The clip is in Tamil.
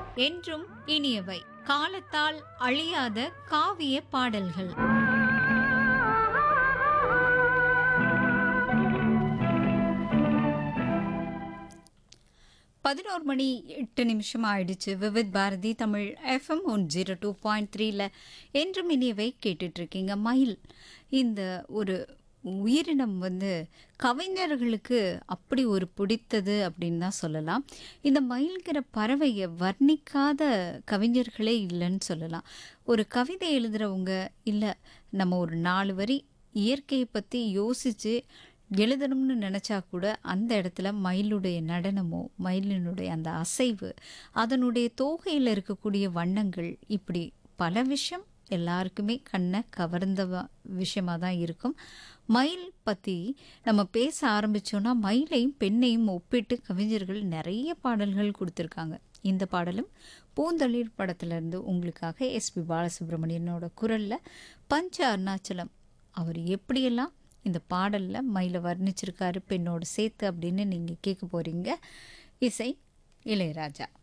என்றும் இனியவை காலத்தால் அழியாத காவிய பாடல்கள் பதினோரு மணி எட்டு நிமிஷம் ஆயிடுச்சு Vividh Bharati Tamil FM one zero two point த்ரீல என்றும் இனியவை கேட்டுட்டு இருக்கீங்க மயில் இந்த ஒரு உயிரினம் வந்து கவிஞர்களுக்கு அப்படி ஒரு பிடித்தது அப்படின்னு தான் சொல்லலாம் இந்த மயில்கிற பறவையை வர்ணிக்காத கவிஞர்களே இல்லைன்னு சொல்லலாம் ஒரு கவிதை எழுதுகிறவங்க இல்லை நம்ம ஒரு நாலு வரி இயற்கையை பற்றி யோசித்து எழுதணும்னு நினச்சா கூட அந்த இடத்துல மயிலுடைய நடனமோ மயிலினுடைய அந்த அசைவு அதனுடைய தோகையில் இருக்கக்கூடிய வண்ணங்கள் இப்படி பல விஷயம் எல்லாருக்குமே கண்ணை கவர்ந்த வ- விஷயமா தான் இருக்கும் மயில் பற்றி நம்ம பேச ஆரம்பித்தோன்னா மயிலையும் பெண்ணையும் ஒப்பிட்டு கவிஞர்கள் நிறைய பாடல்கள் கொடுத்துருக்காங்க இந்த பாடலும் பூந்தளிர் படத்துலேருந்து உங்களுக்காக எஸ்பி பாலசுப்ரமணியனோட குரலில் பஞ்ச அருணாச்சலம் அவர் எப்படியெல்லாம் இந்த பாடலில் மயிலை வர்ணிச்சிருக்காரு பெண்ணோடு சேர்த்து அப்படின்னு நீங்கள் கேட்க போகிறீங்க இசை இளையராஜா